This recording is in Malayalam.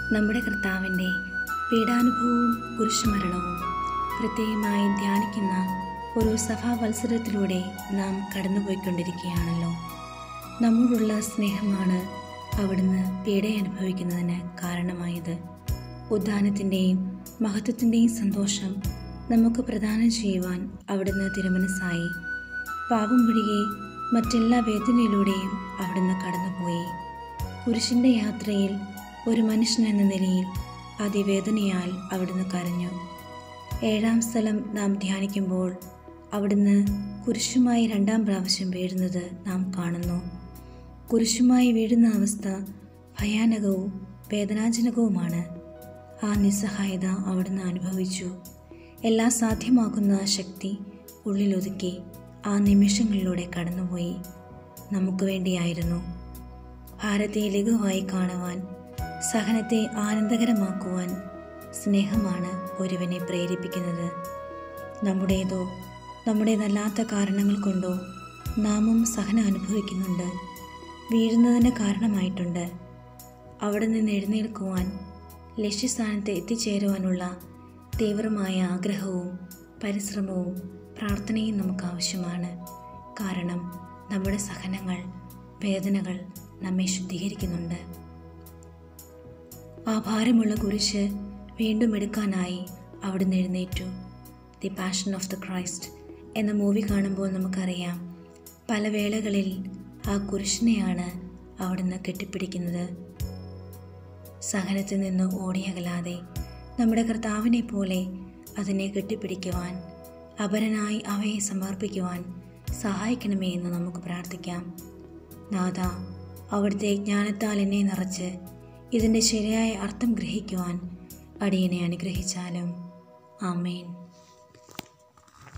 നമ്മുടെ കർത്താവിൻ്റെ പീഡാനുഭവവും കുരിശുമരണവും പ്രത്യേകമായി ധ്യാനിക്കുന്ന ഒരു സഭാവത്സരത്തിലൂടെ നാം കടന്നുപോയിക്കൊണ്ടിരിക്കുകയാണല്ലോ നമ്മോടുള്ള സ്നേഹമാണ് അവിടുന്ന് പീഡയനുഭവിക്കുന്നതിന് കാരണമായത് ഉദ്ധാനത്തിൻ്റെയും മഹത്വത്തിൻ്റെയും സന്തോഷം നമുക്ക് പ്രദാനം ചെയ്യുവാൻ അവിടുന്ന് തിരുമനസ്സായി പാപം ഒഴികെ മറ്റെല്ലാ വേദനയിലൂടെയും അവിടുന്ന് കടന്നുപോയി കുരിശിൻ്റെ യാത്രയിൽ ഒരു മനുഷ്യൻ എന്ന നിലയിൽ അതിവേദനയാൽ അവിടുന്ന് കരഞ്ഞു ഏഴാം സ്ഥലം നാം ധ്യാനിക്കുമ്പോൾ അവിടുന്ന് കുരിശുമായി രണ്ടാം പ്രാവശ്യം വീഴുന്നത് നാം കാണുന്നു കുരിശുമായി വീഴുന്ന അവസ്ഥ ഭയാനകവും വേദനാജനകവുമാണ് ആ നിസ്സഹായത അവിടുന്ന് അനുഭവിച്ചു എല്ലാം സാധ്യമാക്കുന്ന ശക്തി ഉള്ളിലൊതുക്കി ആ നിമിഷങ്ങളിലൂടെ കടന്നുപോയി നമുക്ക് വേണ്ടിയായിരുന്നു ഭാരത്തെ ലഘുവായി കാണുവാൻ സഹനത്തെ ആനന്ദകരമാക്കുവാൻ സ്നേഹമാണ് ഒരുവനെ പ്രേരിപ്പിക്കുന്നത് നമ്മുടേതോ നമ്മുടേതല്ലാത്ത കാരണങ്ങൾ കൊണ്ടോ നാമും സഹനം അനുഭവിക്കുന്നുണ്ട് വീഴുന്നതിന് കാരണമായിട്ടുണ്ട് അവിടെ നിന്ന് എഴുന്നേൽക്കുവാൻ ലക്ഷ്യസ്ഥാനത്ത് എത്തിച്ചേരുവാനുള്ള തീവ്രമായ ആഗ്രഹവും പരിശ്രമവും പ്രാർത്ഥനയും നമുക്ക് ആവശ്യമാണ് കാരണം നമ്മുടെ സഹനങ്ങൾ വേദനകൾ നമ്മെ ശുദ്ധീകരിക്കുന്നുണ്ട് ആ ഭാരമുള്ള കുരിശ് വീണ്ടും എടുക്കാനായി അവിടുന്ന് എഴുന്നേറ്റു the passion of the Christ എന്ന മൂവി കാണുമ്പോൾ നമുക്കറിയാം പല വേളകളിൽ ആ കുരിശിനെയാണ് അവിടുന്ന് കെട്ടിപ്പിടിക്കുന്നത് സഹനത്തിൽ നിന്ന് ഓടിയകലാതെ നമ്മുടെ കർത്താവിനെ പോലെ അതിനെ കെട്ടിപ്പിടിക്കുവാൻ അപരനായി അവയെ സമർപ്പിക്കുവാൻ സഹായിക്കണമേ എന്ന് നമുക്ക് പ്രാർത്ഥിക്കാം നാഥ അവിടുത്തെ ജ്ഞാനത്താൽ എന്നെ നിറച്ച് ഇതിൻ്റെ ശരിയായ അർത്ഥം ഗ്രഹിക്കുവാൻ അടിയനെ അനുഗ്രഹിച്ചാലും ആമേൻ